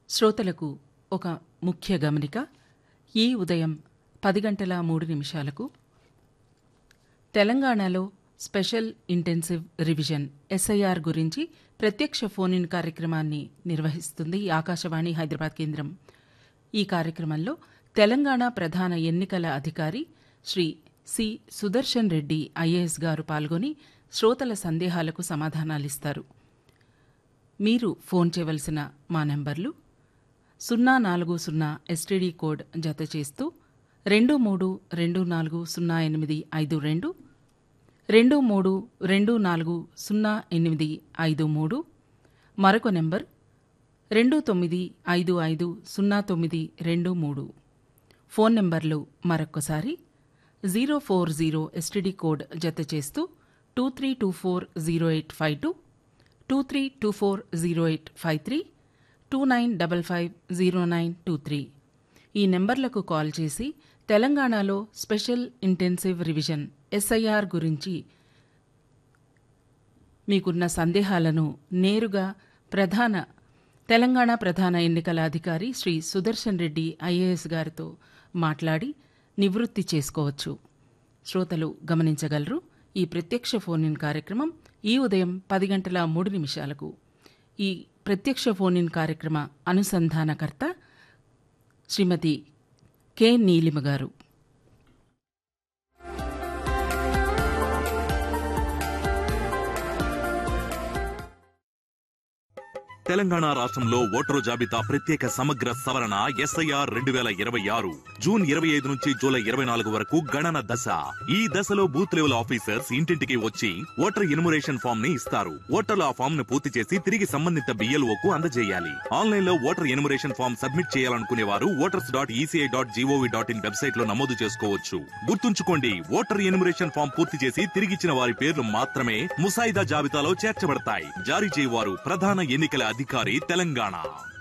శ్రోతలకు ఒక ముఖ్య గమనిక ఈ ఉదయం పది గంటల మూడు నిమిషాలకు తెలంగాణలో స్పెషల్ ఇంటెన్సివ్ రివిజన్ ఎస్ఐఆర్ గురించి ప్రత్యక్ష ఫోన్ ఇన్ కార్యక్రమాన్ని నిర్వహిస్తుంది ఆకాశవాణి హైదరాబాద్ కేంద్రం ఈ కార్యక్రమంలో తెలంగాణ ప్రధాన ఎన్నికల అధికారి శ్రీ సి సుదర్శన్ రెడ్డి ఐఏఎస్ గారు పాల్గొని శ్రోతల సందేహాలకు సమాధానాలిస్తారు మీరు ఫోన్ చేయవలసిన మా నెంబర్లు సున్నా నాలుగు సున్నా ఎస్టీడీ కోడ్ జత చేస్తూ రెండు మూడు రెండు నాలుగు సున్నా ఎనిమిది ఐదు రెండు రెండు మూడు రెండు నాలుగు సున్నా ఎనిమిది ఐదు మూడు మరొక నెంబర్ రెండు తొమ్మిది ఐదు ఐదు సున్నా తొమ్మిది రెండు మూడు ఫోన్ నెంబర్లు మరొక్కసారి zero four zero STD code జత చేస్తూ two three two four zero eight five two two three two four zero eight five three two nine double five zero nine two three ఈ నెంబర్లకు కాల్ చేసి తెలంగాణలో special intensive revision SIR గురించి మీకున్న సందేహాలను నేరుగా ప్రధాన తెలంగాణ ప్రధాన ఎన్నికల అధికారి శ్రీ సుదర్శన్ రెడ్డి ఐఏఎస్ గారితో మాట్లాడి నివృత్తి చేసుకోవచ్చు శ్రోతలు గమనించగలరు ఈ ప్రత్యక్ష ఫోన్ ఇన్ కార్యక్రమం ఈ ఉదయం పది గంటల మూడు నిమిషాలకు ఈ ప్రత్యక్ష ఫోన్ ఇన్ కార్యక్రమ అనుసంధానకర్త శ్రీమతి కె నీలిమ గారు తెలంగాణ రాష్ట్రంలో ఓటరు జాబితా ప్రత్యేక సమగ్ర సవరణ ఎస్ఐఆర్ రెండు వేల ఇరవై ఆరు జూన్ ఇరవై ఐదు నుంచి జూలై ఇరవై నాలుగు వరకు గణన దశ ఈ దశలో బూత్ లెవెల్ ఆఫీసర్స్ ఇంటింటికి వచ్చి ఓటర్ ఇనుమరేషన్ ఫామ్ ని ఇస్తారు ఓటర్లు ఆ ఫామ్ ను పూర్తి చేసి తిరిగి సంబంధిత బిఎల్ఓ కు అందజేయాలి ఆన్లైన్ లో ఓటర్ ఎనుమరేషన్ ఫామ్ సబ్మిట్ చేయాలనుకునే వారు voters dot ECI dot GOV dot in website లో నమోదు చేసుకోవచ్చు గుర్తుంచుకోండి ఓటర్ ఎనుమరేషన్ ఫామ్ పూర్తి చేసి తిరిగిచ్చిన వారి పేర్లు మాత్రమే ముసాయిదా జాబితాలో చేర్చబడతాయి జారీ చేయవారు ప్రధాన ఎన్నికల అధికారి తెలంగాణ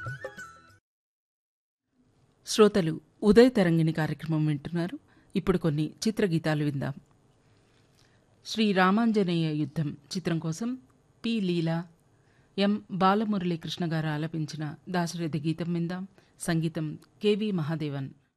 శ్రోతలు ఉదయ తరంగిణి కార్యక్రమం వింటున్నారు ఇప్పుడు కొన్ని చిత్రగీతాలు విందాం శ్రీ రామాంజనేయ యుద్ధం చిత్రం కోసం పి లీలా ఎం బాలమురళీ కృష్ణ గారు ఆలపించిన దాశరథి గీతం విందాం సంగీతం కెవి మహాదేవన్